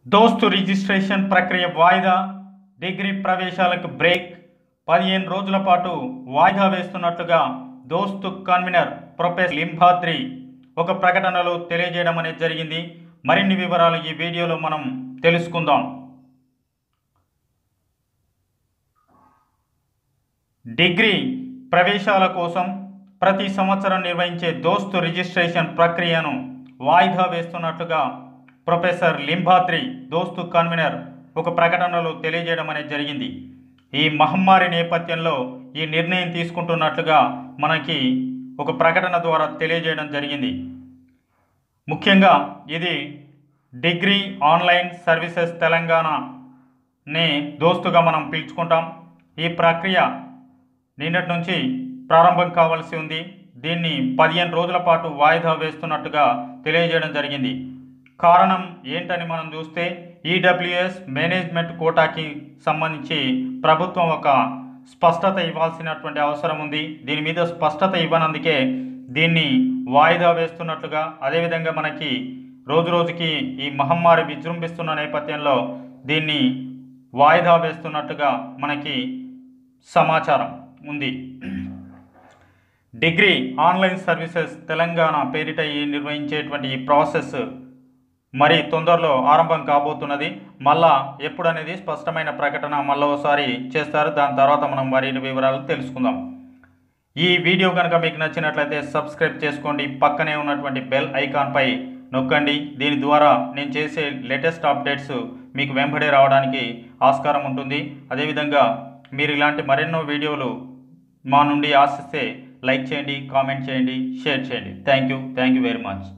దోస్తు రిజిస్ట్రేషన్ ప్రక్రియ వాయిదా డిగ్రీ ప్రవేశాలకు బ్రేక్ పదిహేను రోజుల పాటు వాయిదా వేస్తున్నట్లుగా దోస్తు కన్వీనర్ ప్రొఫెసర్ లింబాద్రి ఒక ప్రకటనలో తెలియజేయడం అనేది జరిగింది మరిన్ని వివరాలు ఈ వీడియోలో మనం తెలుసుకుందాం డిగ్రీ ప్రవేశాల కోసం ప్రతి సంవత్సరం నిర్వహించే దోస్తు రిజిస్ట్రేషన్ ప్రక్రియను వాయిదా వేస్తున్నట్లుగా ప్రొఫెసర్ లింబాద్రి దోస్తు కన్వీనర్ ఒక ప్రకటనలో తెలియజేయడం అనేది జరిగింది ఈ మహమ్మారి నేపథ్యంలో ఈ నిర్ణయం తీసుకుంటున్నట్లుగా మనకి ఒక ప్రకటన ద్వారా తెలియజేయడం జరిగింది ముఖ్యంగా ఇది డిగ్రీ ఆన్లైన్ సర్వీసెస్ తెలంగాణని దోస్తుగా మనం పిలుచుకుంటాం ఈ ప్రక్రియ నిన్నటి నుంచి ప్రారంభం కావాల్సి ఉంది దీన్ని పదిహేను రోజుల పాటు వాయిదా వేస్తున్నట్టుగా తెలియజేయడం జరిగింది కారణం ఏంటని మనం చూస్తే ఈడబ్ల్యూఎస్ మేనేజ్మెంట్ కోటాకి సంబంధించి ప్రభుత్వం ఒక స్పష్టత ఇవ్వాల్సినటువంటి అవసరం ఉంది దీని మీద స్పష్టత ఇవ్వనందుకే దీన్ని వాయిదా వేస్తున్నట్లుగా అదేవిధంగా మనకి రోజు రోజుకి ఈ మహమ్మారి విజృంభిస్తున్న నేపథ్యంలో దీన్ని వాయిదా వేస్తున్నట్టుగా మనకి సమాచారం ఉంది డిగ్రీ ఆన్లైన్ సర్వీసెస్ తెలంగాణ పేరిట ఈ నిర్వహించేటువంటి ఈ ప్రాసెస్ మరి తొందరలో ఆరంభం కాబోతున్నది మళ్ళా ఎప్పుడు అనేది స్పష్టమైన ప్రకటన మళ్ళీ ఒకసారి చేస్తారు దాని తర్వాత మనం మరిన్ని వివరాలు తెలుసుకుందాం ఈ వీడియో కనుక మీకు నచ్చినట్లయితే సబ్స్క్రైబ్ చేసుకోండి పక్కనే ఉన్నటువంటి బెల్ ఐకాన్పై నొక్కండి దీని ద్వారా నేను చేసే లేటెస్ట్ అప్డేట్స్ మీకు వెంబడే రావడానికి ఆస్కారం ఉంటుంది అదేవిధంగా మీరు ఇలాంటి మరెన్నో వీడియోలు మా నుండి ఆశిస్తే లైక్ చేయండి కామెంట్ చేయండి షేర్ చేయండి thank you thank you very much